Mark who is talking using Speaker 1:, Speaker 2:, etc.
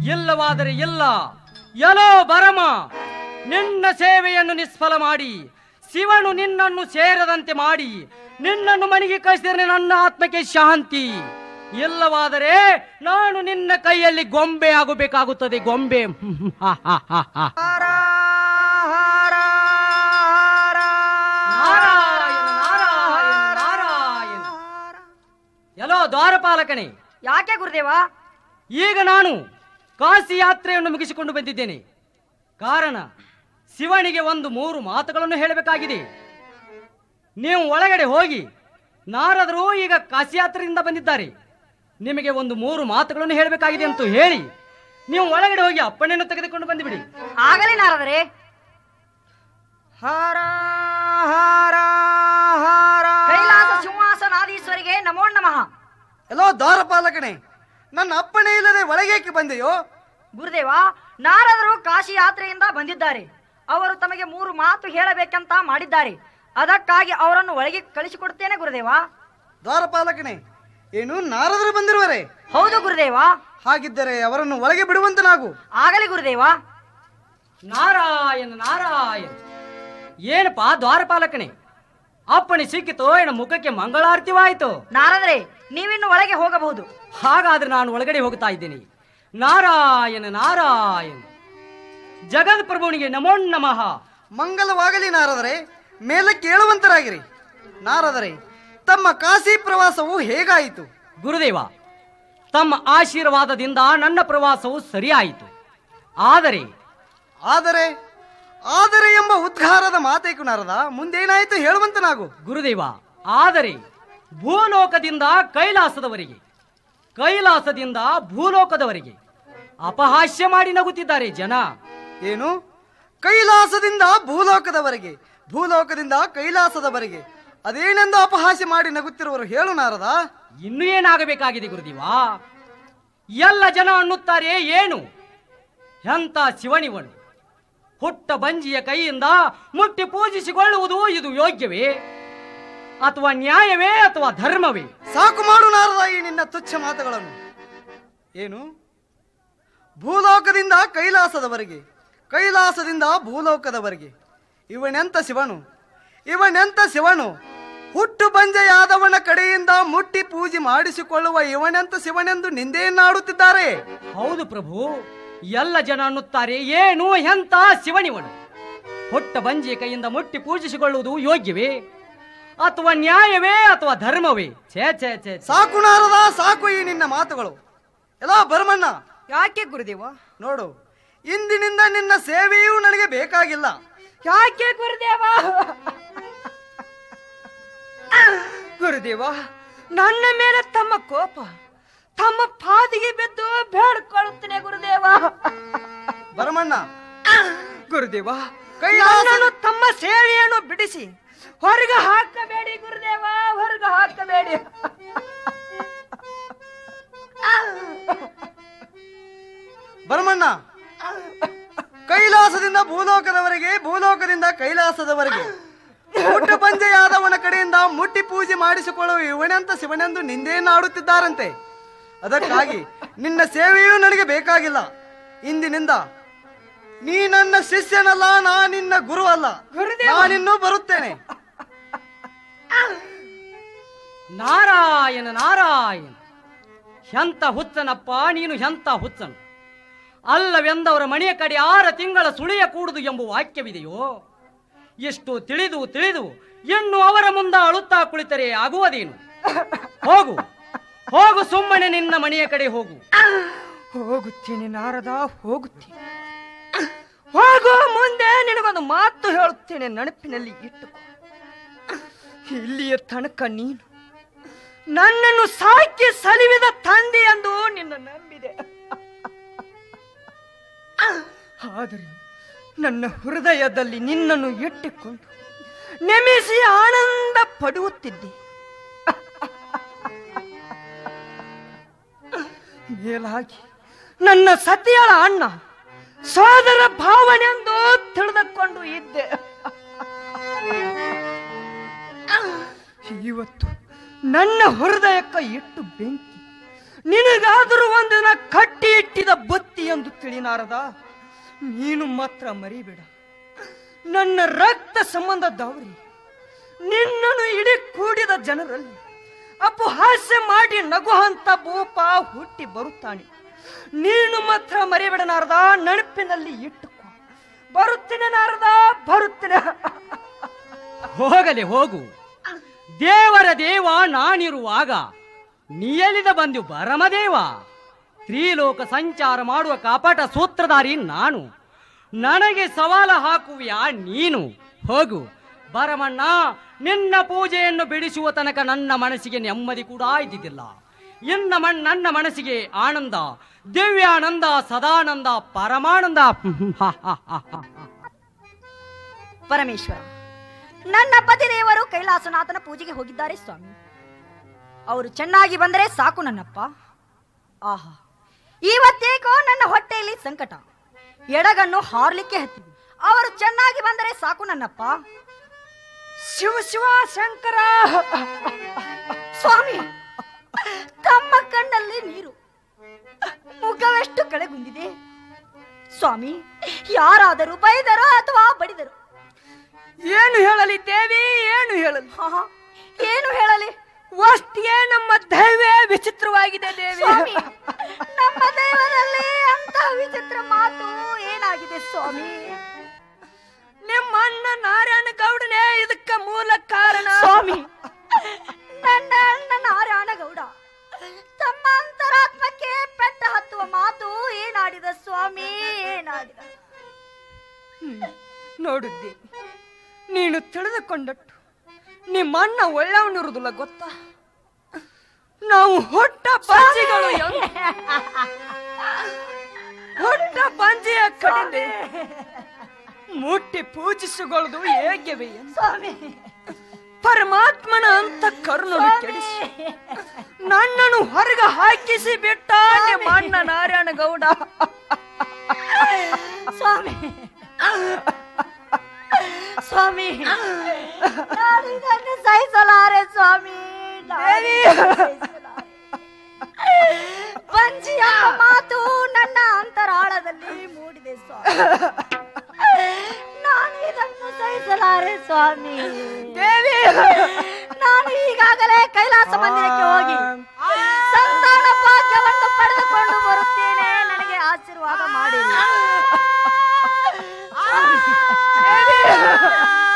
Speaker 1: ಇಲ್ಲವಾದರೆ ಇಲ್ಲ ಎಲೋ ಬರಮ ನಿನ್ನ ಸೇವೆಯನ್ನು ನಿಷ್ಫಲ ಮಾಡಿ ಶಿವನು ನಿನ್ನನ್ನು ಸೇರದಂತೆ ಮಾಡಿ ನಿನ್ನನ್ನು ಮನೆಗೆ ಕಳಿಸಿದರೆ ನನ್ನ ಆತ್ಮಕ್ಕೆ ಶಾಂತಿ ಇಲ್ಲವಾದರೆ ನಾನು ನಿನ್ನ ಕೈಯಲ್ಲಿ ಗೊಂಬೆ ಆಗಬೇಕಾಗುತ್ತದೆ ಗೊಂಬೆ ನಾರಾಯಣ ನಾರಾಯಣ ನಾರಾಯಣ ಎಲೋ ದ್ವಾರಪಾಲಕನೇ
Speaker 2: ಯಾಕೆ ಗುರುದೇವ
Speaker 1: ಈಗ ನಾನು ಕಾಶಿ ಯಾತ್ರೆಯನ್ನು ಮುಗಿಸಿಕೊಂಡು ಬಂದಿದ್ದೇನೆ ಕಾರಣ ಶಿವನಿಗೆ ಒಂದು ಮೂರು ಮಾತುಗಳನ್ನು ಹೇಳಬೇಕಾಗಿದೆ ನೀವು ಒಳಗಡೆ ಹೋಗಿ ನಾರದರು ಈಗ ಕಾಶಿ ಯಾತ್ರೆಯಿಂದ ಬಂದಿದ್ದಾರೆ ನಿಮಗೆ ಒಂದು ಮೂರು ಮಾತುಗಳನ್ನು ಹೇಳಬೇಕಾಗಿದೆ ಅಂತ ಹೇಳಿ ನೀವು ಒಳಗಡೆ ಹೋಗಿ ಅಪ್ಪಣೆಯನ್ನು ತೆಗೆದುಕೊಂಡು ಬಂದುಬಿಡಿ
Speaker 2: ಆಗಲಿ ನಾರದರೆ
Speaker 3: ಹರ ಹರ ಹರ
Speaker 2: ಕೈಲಾಸ ಸಿಂಹಾಸನಾದೀಶ್ವರಿಗೆ ನಮೋ ನಮಃ
Speaker 3: ಎಲ್ಲೋ ದ್ವಾರಪಾಲಕನೇ ನನ್ನ ಅಪ್ಪಣೆ ಇಲ್ಲದೆ ಒಳಗೇಕೆ ಬಂದೆಯೋ
Speaker 2: ಗುರುದೇವ ನಾರದರು ಕಾಶಿ ಯಾತ್ರೆಯಿಂದ ಬಂದಿದ್ದಾರೆ ಅವರು ತಮಗೆ ಮೂರು ಮಾತು ಹೇಳಬೇಕಂತ ಮಾಡಿದ್ದಾರೆ ಅದಕ್ಕಾಗಿ ಅವರನ್ನು ಒಳಗೆ ಕಳಿಸಿಕೊಡ್ತೇನೆ ಗುರುದೇವ
Speaker 3: ದ್ವಾರಪಾಲಕನೇ ಏನು ನಾರದರು ಬಂದಿರುವರೆ
Speaker 2: ಹೌದು ಗುರುದೇವ
Speaker 3: ಹಾಗಿದ್ದರೆ ಅವರನ್ನು ಒಳಗೆ ಬಿಡುವಂತನಾಗು
Speaker 2: ಆಗಲಿ ಗುರುದೇವ
Speaker 1: ನಾರಾಯಣ ನಾರಾಯಣ ಏನಪ್ಪಾ ದ್ವಾರಪಾಲಕನೇ ಅಪ್ಪಣೆ ಸಿಕ್ಕಿತು ಏನ ಮುಖಕ್ಕೆ ಮಂಗಳಾರತಿವಾಯಿತು
Speaker 2: ನಾರದರೆ ನೀವಿನ್ನು ಒಳಗೆ ಹೋಗಬಹುದು
Speaker 1: ಹಾಗಾದ್ರೆ ನಾನು ಒಳಗಡೆ ಹೋಗ್ತಾ ಇದ್ದೇನೆ ನಾರಾಯಣ ನಾರಾಯಣ ಜಗತ್ಪ್ರಭುವಿನಿಗೆ ನಮೋ ನಮಃ
Speaker 3: ಮಂಗಲವಾಗಲಿ ನಾರದರೆ ಮೇಲೆ ಕೇಳುವಂತರಾಗಿರಿ ನಾರದರೆ ತಮ್ಮ ಕಾಶಿ ಪ್ರವಾಸವು ಹೇಗಾಯಿತು
Speaker 1: ಗುರುದೇವ ತಮ್ಮ ಆಶೀರ್ವಾದದಿಂದ ನನ್ನ ಪ್ರವಾಸವು ಸರಿಯಾಯಿತು ಆದರೆ
Speaker 3: ಆದರೆ ಆದರೆ ಎಂಬ ಉದ್ಗಾರದ ಮಾತೇಕು ನಾರದ ಮುಂದೇನಾಯಿತು ಹೇಳುವಂತನಾಗು
Speaker 1: ಗುರುದೇವ ಆದರೆ ಭೂಲೋಕದಿಂದ ಕೈಲಾಸದವರೆಗೆ ಕೈಲಾಸದಿಂದ ಭೂಲೋಕದವರೆಗೆ ಅಪಹಾಸ್ಯ ಮಾಡಿ ನಗುತ್ತಿದ್ದಾರೆ ಜನ
Speaker 3: ಏನು ಕೈಲಾಸದಿಂದ ಭೂಲೋಕದವರೆಗೆ ಭೂಲೋಕದಿಂದ ಕೈಲಾಸದವರೆಗೆ ಅದೇನೆಂದು ಅಪಹಾಸ್ಯ ಮಾಡಿ ನಗುತ್ತಿರುವರು ಹೇಳು ನಾರದ
Speaker 1: ಇನ್ನು ಏನಾಗಬೇಕಾಗಿದೆ ಗುರುದೇವ ಎಲ್ಲ ಜನ ಅನ್ನುತ್ತಾರೆ ಏನು ಎಂತ ಶಿವನಿವನು ಹುಟ್ಟ ಬಂಜಿಯ ಕೈಯಿಂದ ಮುಟ್ಟಿ ಪೂಜಿಸಿಕೊಳ್ಳುವುದು ಇದು ಯೋಗ್ಯವೇ ಅಥವಾ ನ್ಯಾಯವೇ ಅಥವಾ ಧರ್ಮವೇ
Speaker 3: ಸಾಕು ಮಾಡು ನಾರದ ಈ ನಿನ್ನ ತುಚ್ಛ ಮಾತುಗಳನ್ನು ಏನು ಭೂಲೋಕದಿಂದ ಕೈಲಾಸದವರೆಗೆ ಕೈಲಾಸದಿಂದ ಭೂಲೋಕದವರೆಗೆ ಇವನೆಂತ ಶಿವನು ಇವನೆಂತ ಶಿವನು ಹುಟ್ಟು ಬಂಜೆಯಾದವನ ಕಡೆಯಿಂದ ಮುಟ್ಟಿ ಪೂಜೆ ಮಾಡಿಸಿಕೊಳ್ಳುವ ಇವನೆಂತ ಶಿವನೆಂದು ನಿಂದೆಯನ್ನಾಡುತ್ತಿದ್ದಾರೆ
Speaker 1: ಹೌದು ಪ್ರಭು ಎಲ್ಲ ಜನ ಅನ್ನುತ್ತಾರೆ ಏನು ಎಂತ ಶಿವನಿವನು ಹುಟ್ಟ ಬಂಜಿಯ ಕೈಯಿಂದ ಮುಟ್ಟಿ ಪೂಜಿಸಿಕೊಳ್ಳುವುದು ಯೋಗ್ಯವೇ ಅಥವಾ ನ್ಯಾಯವೇ ಅಥವಾ ಧರ್ಮವೇ ಛೇ ಛೇ ಛೇ ಛೇ.
Speaker 3: ಸಾಕು ನಾರದ ಸಾಕು ಈ ನಿನ್ನ ಮಾತುಗಳು ಎಲ್ಲ ಬರಮಣ್ಣ
Speaker 4: ಯಾಕೆ ಗುರುದೇವ
Speaker 3: ನೋಡು ಇಂದಿನಿಂದ ನಿನ್ನ ಸೇವೆಯೂ ನನಗೆ ಬೇಕಾಗಿಲ್ಲ
Speaker 4: ಯಾಕೆ ಗುರುದೇವ ಗುರುದೇವ ನನ್ನ ಮೇಲೆ ತಮ್ಮ ಕೋಪ ತಮ್ಮ ಪಾದಿಗೆ ಬಿದ್ದು ಬೇಡ್ಕೊಳ್ಳುತ್ತೇನೆ ಗುರುದೇವ
Speaker 3: ಬರಮಣ್ಣ
Speaker 4: ಗುರುದೇವ
Speaker 3: ಕೈಲಾಸ-
Speaker 4: ನನ್ನನ್ನು ತಮ್ಮ ಸೇವೆಯನ್ನು ಬಿಡಿಸಿ ಹೊರಗೆ ಹಾಕಬೇಡಿ ಗುರುದೇವ ಹೊರಗೆ ಹಾಕಬೇಡಿ
Speaker 3: ಬರಮಣ್ಣ ಕೈಲಾಸದಿಂದ ಭೂಲೋಕದವರೆಗೆ ಭೂಲೋಕದಿಂದ ಕೈಲಾಸದವರೆಗೆ ಹುಟ್ಟು ಪಂಜೆಯಾದವನ ಕಡೆಯಿಂದ ಮುಟ್ಟಿ ಪೂಜೆ ಮಾಡಿಸಿಕೊಳ್ಳುವ ಇವನೆಂತ ಶಿವನೆಂದು ನಿಂದೆಯನ್ನಾಡುತ್ತಿದ್ದಾರಂತೆ ಅದಕ್ಕಾಗಿ ನಿನ್ನ ಸೇವೆಯೂ ನನಗೆ ಬೇಕಾಗಿಲ್ಲ ಇಂದಿನಿಂದ ನೀ ನನ್ನ ಶಿಷ್ಯನಲ್ಲ ನಾ ನಿನ್ನ ಗುರು ಅಲ್ಲ ನಾನಿನ್ನೂ ಬರುತ್ತೇನೆ
Speaker 1: ನಾರಾಯಣ ನಾರಾಯಣ ಎಂತ ಹುಚ್ಚನಪ್ಪ ನೀನು ಎಂತ ಹುಚ್ಚನು ಅಲ್ಲವೆಂದವರ ಮನೆಯ ಕಡೆ ಆರ ತಿಂಗಳ ಸುಳಿಯ ಕೂಡುದು ಎಂಬ ವಾಕ್ಯವಿದೆಯೋ ಎಷ್ಟು ತಿಳಿದು ತಿಳಿದು ಇನ್ನು ಅವರ ಮುಂದ ಅಳುತ್ತಾ ಕುಳಿತರೆ ಆಗುವುದೇನು ಹೋಗು ಹೋಗು ಸುಮ್ಮನೆ ನಿನ್ನ ಮನೆಯ ಕಡೆ ಹೋಗು
Speaker 4: ಹೋಗುತ್ತೇನೆ ನಾರದ ಹೋಗುತ್ತೇನೆ ಹೋಗೋ ಮುಂದೆ ನಿನಗೊಂದು ಮಾತು ಹೇಳುತ್ತೇನೆ ನೆನಪಿನಲ್ಲಿ ಇಟ್ಟುಕೋ ಇಲ್ಲಿಯ ತನಕ ನೀನು ನನ್ನನ್ನು ಸಾಕಿ ಸಲಿವಿದ ತಂದೆ ಎಂದು ನಿನ್ನ ನಂಬಿದೆ ಆದರೆ ನನ್ನ ಹೃದಯದಲ್ಲಿ ನಿನ್ನನ್ನು ಇಟ್ಟುಕೊಂಡು ನೆಮಿಸಿ ಆನಂದ ಪಡುತ್ತಿದ್ದೆ ಮೇಲಾಗಿ ನನ್ನ ಸತಿಯಳ ಅಣ್ಣ ಸೋದರ ಭಾವನೆಂದು ತಿಳಿದುಕೊಂಡು ಇದ್ದೆ ಇವತ್ತು ನನ್ನ ಹೃದಯಕ್ಕ ಇಟ್ಟು ಬೆಂಕಿ ನಿನಗಾದರೂ ಒಂದು ದಿನ ಕಟ್ಟಿ ಇಟ್ಟಿದ ಬತ್ತಿ ಎಂದು ನಾರದ ನೀನು ಮಾತ್ರ ಮರಿಬೇಡ ನನ್ನ ರಕ್ತ ಸಂಬಂಧ ದೌರಿ ನಿನ್ನನ್ನು ಇಡೀ ಕೂಡಿದ ಜನರಲ್ಲಿ ಅಪಹಾಸ್ಯ ಮಾಡಿ ನಗುವಂತ ಭೂಪ ಹುಟ್ಟಿ ಬರುತ್ತಾನೆ ನೀನು ಮಾತ್ರ ಮರಿಬೇಡ ನಾರದ ನೆನಪಿನಲ್ಲಿ ಇಟ್ಟುಕೋ ಬರುತ್ತೇನೆ ನಾರದ ಬರುತ್ತೇನೆ
Speaker 1: ಹೋಗಲಿ ಹೋಗು ದೇವರ ದೇವ ನಾನಿರುವಾಗ ನಿಯಲಿದ ಬಂದು ಬರಮದೇವ ತ್ರಿಲೋಕ ಸಂಚಾರ ಮಾಡುವ ಕಪಟ ಸೂತ್ರಧಾರಿ ನಾನು ನನಗೆ ಸವಾಲ ಹಾಕುವಿಯಾ ನೀನು ಹೋಗು ಬರಮಣ್ಣ ನಿನ್ನ ಪೂಜೆಯನ್ನು ಬಿಡಿಸುವ ತನಕ ನನ್ನ ಮನಸ್ಸಿಗೆ ನೆಮ್ಮದಿ ಕೂಡ ಇದ್ದಿದ್ದಿಲ್ಲ ಇನ್ನ ಮಣ್ ನನ್ನ ಮನಸ್ಸಿಗೆ ಆನಂದ ದಿವ್ಯಾನಂದ ಸದಾನಂದ ಪರಮಾನಂದ
Speaker 2: ಪರಮೇಶ್ವರ ನನ್ನ ಪತಿದೇವರು ಕೈಲಾಸನಾಥನ ಪೂಜೆಗೆ ಹೋಗಿದ್ದಾರೆ ಸ್ವಾಮಿ ಅವರು ಚೆನ್ನಾಗಿ ಬಂದರೆ ಸಾಕು ನನ್ನಪ್ಪ ಆಹಾ ಇವತ್ತೇಕೋ ನನ್ನ ಹೊಟ್ಟೆಯಲ್ಲಿ ಸಂಕಟ ಎಡಗನ್ನು ಹಾರ್ಲಿಕ್ಕೆ ಹತ್ತಿದೆ ಅವರು ಚೆನ್ನಾಗಿ ಬಂದರೆ ಸಾಕು ನನ್ನಪ್ಪ
Speaker 4: ಶಿವ ಶಿವ ಶಂಕರ
Speaker 2: ಸ್ವಾಮಿ ತಮ್ಮ ಕಣ್ಣಲ್ಲಿ ನೀರು ಮುಖವೆಷ್ಟು ಕೆಳಗುಂದಿದೆ ಸ್ವಾಮಿ ಯಾರಾದರೂ ಬೈದರೋ ಅಥವಾ ಬಡಿದರು
Speaker 4: ಏನು ಹೇಳಲಿ ದೇವಿ ಏನು ಹೇಳಲಿ
Speaker 2: ಹಾ, ಹಾ. ಏನು ಹೇಳಲಿ
Speaker 4: ವಸ್ತಿಯೇ ನಮ್ಮ ದೈವೇ ವಿಚಿತ್ರವಾಗಿದೆ ದೇವಿ
Speaker 2: ಸ್ವಾಮಿ ನಮ್ಮ ದೈವದಲ್ಲಿ ಅಂತ ವಿಚಿತ್ರ ಮಾತು ಏನಾಗಿದೆ ಸ್ವಾಮಿ
Speaker 4: ನಿಮ್ಮ ಅಣ್ಣ ನಾರಾಯಣ ಗೌಡನೇ ಇದಕ್ಕ ಮೂಲ ಕಾರಣ
Speaker 2: ಸ್ವಾಮಿ ನನ್ನ ಅಣ್ಣ ನಾರಾಯಣ ಗೌಡ ತಮ್ಮ ಅಂತರಾತ್ಮಕ್ಕೆ ಪೆಟ್ಟ ಹತ್ತುವ ಮಾತು ಏನಾಡಿದ ಸ್ವಾಮಿ ಏನಾಡಿದ
Speaker 4: ನೋಡಿದ್ದೆ ನೀನು ತಿಳಿದುಕೊಂಡಟ್ಟು ನಿಮ್ಮ ಅಣ್ಣ ಒಳ್ಳೆಯವನಿರುವುದಿಲ್ಲ ಗೊತ್ತಾ ನಾವು ಹೊಟ್ಟ ಪಂಜಿಗಳು ಎಂದು. ಹೊಟ್ಟ ಪಂಜಿಯ ಕಡಿಮೆ ಮುಟ್ಟಿ ಪೂಜಿಸಿಕೊಳ್ಳುವುದು ಹೇಗೆವೆ ಎಂದು.
Speaker 2: ಸ್ವಾಮಿ
Speaker 4: ಪರಮಾತ್ಮನ ಅಂತ ಕರುಣನು ಕೆಡಿಸಿ ನನ್ನನ್ನು ಹೊರಗೆ ಹಾಕಿಸಿ ಬಿಟ್ಟ ನಿಮ್ಮ ಅಣ್ಣ ನಾರಾಯಣ ಗೌಡ
Speaker 2: ಸ್ವಾಮಿ ಸ್ವಾಮಿ ನಾನು ಇದನ್ನು ಸಹಿಸಲಾರೆ ಸ್ವಾಮಿ ನಾನು ಇದನ್ನು ಸಹಿಸಲಾರೆ. ಬಂಜಿಯ ಮಾತು ನನ್ನ ಅಂತರಾಳದಲ್ಲಿ ಮೂಡಿದೆ ಸ್ವಾಮಿ ನಾನು ಇದನ್ನು ಸಹಿಸಲಾರೆ ಸ್ವಾಮಿ
Speaker 4: ದೇವಿ
Speaker 2: ನಾನು ಈಗಾಗಲೇ ಕೈಲಾಸ ಮಂದಿರಕ್ಕೆ ಹೋಗಿ ಸಂತಾನ ಭಾಗ್ಯವನ್ನು ಪಡೆದುಕೊಂಡು ಬರುತ್ತೇನೆ ನನಗೆ ಆಶೀರ್ವಾದ ಮಾಡಿ